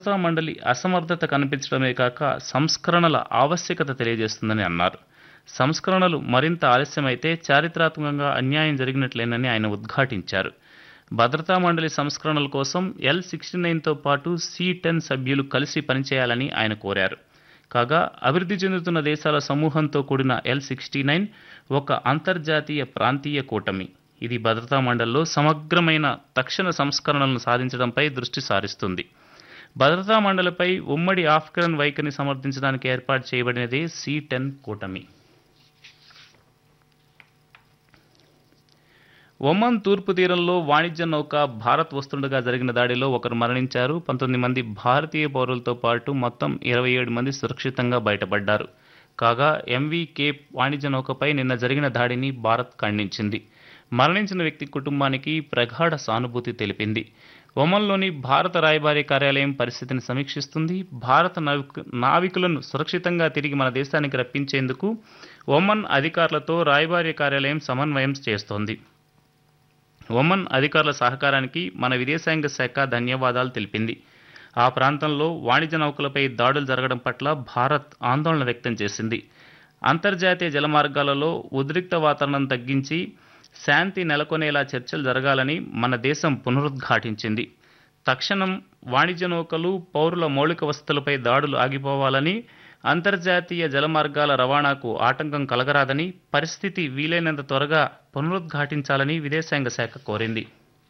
భద్రతా మండలి అసమర్థత కనిపించడమే కాక సంస్కరణల ఆవశ్యకత తెలియజేస్తుందని అన్నారు సంస్కరణలు మరింత ఆలస్యమైతే చారిత్రాత్మకంగా అన్యాయం జరిగినట్లేనని ఆయన ఉద్ఘాటించారు భద్రతా మండలి సంస్కరణల కోసం ఎల్ సిక్స్టీ నైన్తో పాటు సి టెన్ సభ్యులు కలిసి పనిచేయాలని ఆయన కోరారు కాగా అభివృద్ధి చెందుతున్న దేశాల సమూహంతో కూడిన ఎల్ సిక్స్టీ నైన్ ఒక అంతర్జాతీయ ప్రాంతీయ కూటమి ఇది భద్రతా మండలిలో సమగ్రమైన తక్షణ సంస్కరణలను సాధించడంపై దృష్టి సారిస్తుంది భద్రతా మండలిపై ఉమ్మడి ఆఫ్ఘన్ వైఖరిని సమర్థించడానికి ఏర్పాటు చేయబడినదే సి టెన్ కూటమి ఒమన్ తూర్పు తీరంలో వాణిజ్య నౌక భారత్ వస్తుండగా జరిగిన దాడిలో ఒకరు మరణించారు పంతొమ్మిది మంది భారతీయ పౌరులతో పాటు మొత్తం ఇరవై ఏడు మంది సురక్షితంగా బయటపడ్డారు కాగా ఎంవీ కేప్ వాణిజ్య నౌకపై నిన్న జరిగిన దాడిని భారత్ ఖండించింది మరణించిన వ్యక్తి కుటుంబానికి ప్రగాఢ సానుభూతి తెలిపింది ఒమన్లోని భారత రాయబారి కార్యాలయం పరిస్థితిని సమీక్షిస్తుంది భారత నావిక నావికులను సురక్షితంగా తిరిగి మన దేశానికి రప్పించేందుకు ఒమన్ అధికారులతో రాయబారి కార్యాలయం సమన్వయం చేస్తోంది ఒమన్ అధికారుల సహకారానికి మన విదేశాంగ శాఖ ధన్యవాదాలు తెలిపింది ఆ ప్రాంతంలో వాణిజ్య నౌకలపై దాడులు జరగడం పట్ల భారత్ ఆందోళన వ్యక్తం చేసింది అంతర్జాతీయ జలమార్గాలలో ఉద్రిక్త వాతావరణం తగ్గించి శాంతి నెలకొనేలా చర్చలు జరగాలని మన దేశం పునరుద్ఘాటించింది తక్షణం వాణిజ్య నౌకలు పౌరుల మౌలిక వసతులపై దాడులు ఆగిపోవాలని అంతర్జాతీయ జలమార్గాల రవాణాకు ఆటంకం కలగరాదని పరిస్థితి వీలైనంత త్వరగా పునరుద్ఘాటించాలని విదేశాంగ శాఖ కోరింది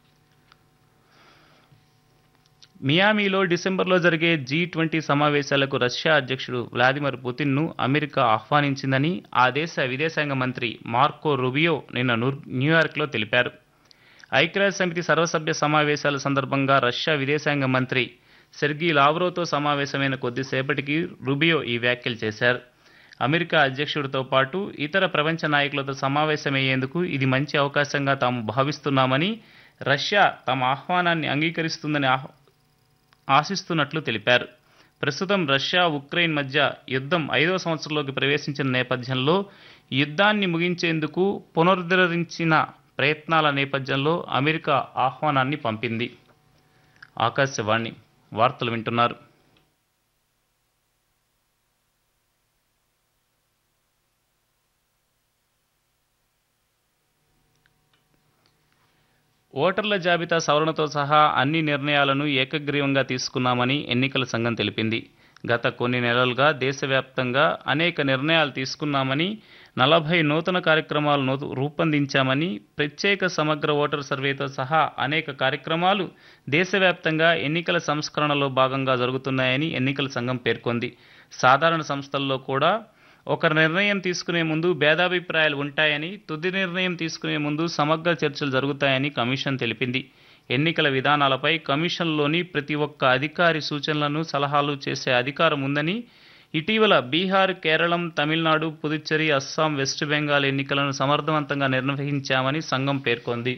మియామిలో డిసెంబర్లో జరిగే జీ ట్వంటీ సమావేశాలకు రష్యా అధ్యక్షుడు వ్లాదిమిర్ పుతిన్ను అమెరికా ఆహ్వానించిందని ఆ దేశ విదేశాంగ మంత్రి మార్కో రుబియో నిన్న నూ- న్యూయార్క్లో తెలిపారు ఐక్యరాజ్య సమితి సర్వసభ్య సమావేశాల సందర్భంగా రష్యా విదేశాంగ మంత్రి సెర్గీ లావ్రోతో సమావేశమైన కొద్దిసేపటికి రుబియో ఈ వ్యాఖ్యలు చేశారు అమెరికా అధ్యక్షుడితో పాటు ఇతర ప్రపంచ నాయకులతో సమావేశమయ్యేందుకు ఇది మంచి అవకాశంగా తాము భావిస్తున్నామని రష్యా తమ ఆహ్వానాన్ని అంగీకరిస్తుందని ఆహ్- ఆశిస్తున్నట్లు తెలిపారు ప్రస్తుతం రష్యా ఉక్రెయిన్ మధ్య యుద్ధం ఐదో సంవత్సరంలోకి ప్రవేశించిన నేపథ్యంలో యుద్ధాన్ని ముగించేందుకు పునరుద్ధరించిన ప్రయత్నాల నేపథ్యంలో అమెరికా ఆహ్వానాన్ని పంపింది ఆకాశవాణి వార్తలు వింటున్నారు ఓటర్ల జాబితా సవరణతో సహా అన్ని నిర్ణయాలను ఏకగ్రీవంగా తీసుకున్నామని ఎన్నికల సంఘం తెలిపింది గత కొన్ని నెలలుగా దేశవ్యాప్తంగా అనేక నిర్ణయాలు తీసుకున్నామని నలభై నూతన కార్యక్రమాలు నూత- రూపొందించామని ప్రత్యేక సమగ్ర ఓటర్ సర్వేతో సహా అనేక కార్యక్రమాలు దేశవ్యాప్తంగా ఎన్నికల సంస్కరణలో భాగంగా జరుగుతున్నాయని ఎన్నికల సంఘం పేర్కొంది సాధారణ సంస్థల్లో కూడా ఒక నిర్ణయం తీసుకునే ముందు భేదాభిప్రాయాలు ఉంటాయని తుది నిర్ణయం తీసుకునే ముందు సమగ్ర చర్చలు జరుగుతాయని కమిషన్ తెలిపింది ఎన్నికల విధానాలపై కమిషన్లోని ప్రతి ఒక్క అధికారి సూచనలను సలహాలు చేసే అధికారం ఉందని ఇటీవల బీహార్ కేరళం తమిళనాడు పుదుచ్చేరి అస్సాం వెస్ట్ బెంగాల్ ఎన్నికలను సమర్థవంతంగా నిర్వహించామని సంఘం పేర్కొంది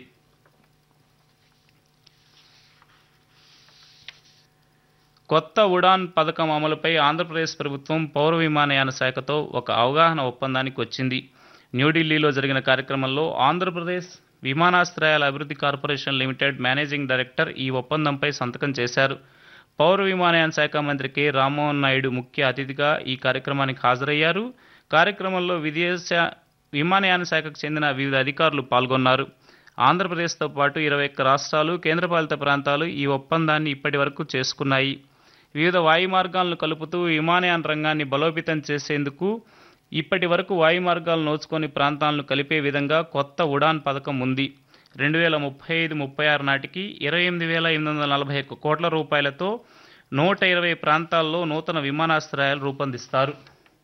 కొత్త ఉడాన్ పథకం అమలుపై ఆంధ్రప్రదేశ్ ప్రభుత్వం పౌర విమానయాన శాఖతో ఒక అవగాహన ఒప్పందానికి వచ్చింది న్యూఢిల్లీలో జరిగిన కార్యక్రమంలో ఆంధ్రప్రదేశ్ విమానాశ్రయాల అభివృద్ధి కార్పొరేషన్ లిమిటెడ్ మేనేజింగ్ డైరెక్టర్ ఈ ఒప్పందంపై సంతకం చేశారు పౌర విమానయాన శాఖ మంత్రి కె రామ్మోహన్ నాయుడు ముఖ్య అతిథిగా ఈ కార్యక్రమానికి హాజరయ్యారు కార్యక్రమంలో విదేశ విమానయాన శాఖకు చెందిన వివిధ అధికారులు పాల్గొన్నారు ఆంధ్రప్రదేశ్తో పాటు ఇరవై ఒక్క రాష్ట్రాలు కేంద్రపాలిత ప్రాంతాలు ఈ ఒప్పందాన్ని ఇప్పటి వరకు చేసుకున్నాయి వివిధ వాయు మార్గాలను కలుపుతూ విమానయాన రంగాన్ని బలోపేతం చేసేందుకు ఇప్పటి వరకు వాయు మార్గాలు నోచుకొని ప్రాంతాలను కలిపే విధంగా కొత్త ఉడాన్ పథకం ఉంది రెండు వేల ముప్పై ఐదు ముప్పై ఆరు నాటికి ఇరవై ఎనిమిది వేల ఎనిమిది వందల నలభై ఒక్క కోట్ల రూపాయలతో నూట ఇరవై ప్రాంతాల్లో నూతన విమానాశ్రయాలు రూపొందిస్తారు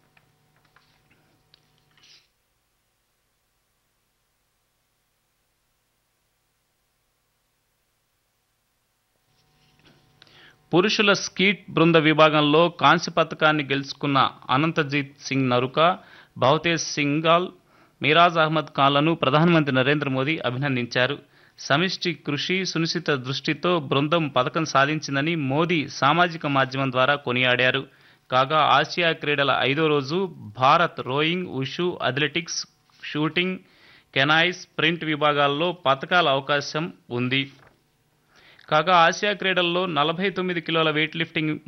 పురుషుల స్కీట్ బృంద విభాగంలో కాంస్య పథకాన్ని గెలుచుకున్న అనంతజీత్ సింగ్ నరుక భవతేజ్ సింగాల్ మిరాజ్ అహ్మద్ ఖాన్లను ప్రధానమంత్రి నరేంద్ర మోదీ అభినందించారు సమిష్టి కృషి సునిశ్చిత దృష్టితో బృందం పథకం సాధించిందని మోదీ సామాజిక మాధ్యమం ద్వారా కొనియాడారు కాగా ఆసియా క్రీడల ఐదో రోజు Bharat rowing wushu athletics shooting canoe sprint విభాగాల్లో పథకాల అవకాశం ఉంది కాగా ఆసియా క్రీడల్లో నలభై తొమ్మిది కిలోల వెయిట్ లిఫ్టింగ్